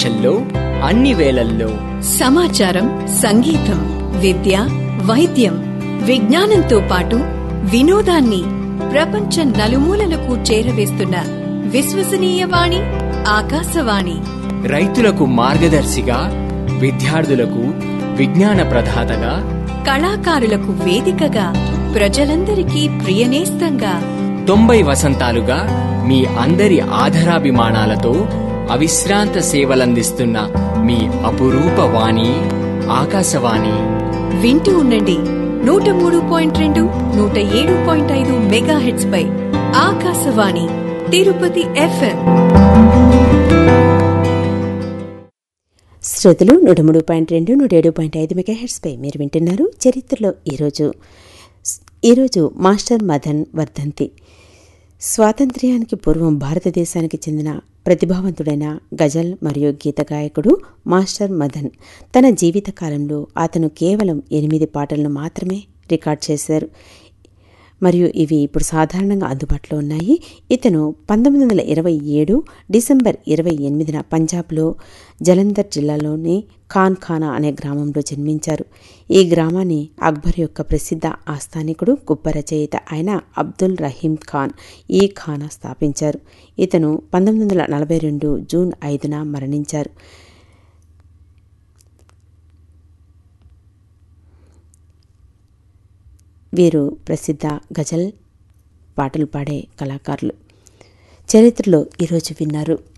దశల్లో అన్ని వేళల్లో సమాచారం సంగీతం విద్య వైద్యం విజ్ఞానంతో పాటు వినోదాన్ని ప్రపంచం నలుమూలలకు చేరవేస్తున్న విశ్వసనీయ వాణి ఆకాశవాణి రైతులకు మార్గదర్శిగా విద్యార్థులకు విజ్ఞాన ప్రదాతగా కళాకారులకు వేదికగా ప్రజలందరికీ ప్రియనేస్తంగా తొంభై వసంతాలుగా మీ అందరి ఆధరాభిమానాలతో అవిశ్రాంత సేవలందిస్తున్న మీ అపురూప వాణి ఆకాశవాణి వింటూ ఉండండి నూట మూడు పాయింట్ రెండు నూట ఏడు పాయింట్ ఐదు మెగా హెడ్స్ పై ఆకాశవాణి తిరుపతి ఎఫ్ఎం శ్రోతలు నూట మూడు పాయింట్ రెండు నూట ఏడు పాయింట్ ఐదు మెగా హెడ్స్పై మీరు వింటున్నారు చరిత్రలో ఈరోజు ఈరోజు మాస్టర్ మదన్ వర్ధంతి స్వాతంత్ర్యానికి పూర్వం భారతదేశానికి చెందిన ప్రతిభావంతుడైన గజల్ మరియు గీత గాయకుడు మాస్టర్ మదన్ తన జీవిత కాలంలో అతను కేవలం ఎనిమిది పాటలను మాత్రమే రికార్డ్ చేశారు మరియు ఇవి ఇప్పుడు సాధారణంగా అందుబాటులో ఉన్నాయి ఇతను పంతొమ్మిది వందల ఇరవై ఏడు డిసెంబర్ ఇరవై ఎనిమిదిన పంజాబ్లో జలంధర్ జిల్లాలోని ఖాన్ ఖానా అనే గ్రామంలో జన్మించారు ఈ గ్రామాన్ని అక్బర్ యొక్క ప్రసిద్ధ ఆస్థానికుడు గొప్ప రచయిత అయిన అబ్దుల్ రహీం ఖాన్ ఈ ఖానా స్థాపించారు ఇతను పంతొమ్మిది వందల నలభై రెండు జూన్ ఐదున మరణించారు వీరు ప్రసిద్ధ గజల్ పాటలు పాడే కళాకారులు చరిత్రలో ఈరోజు విన్నారు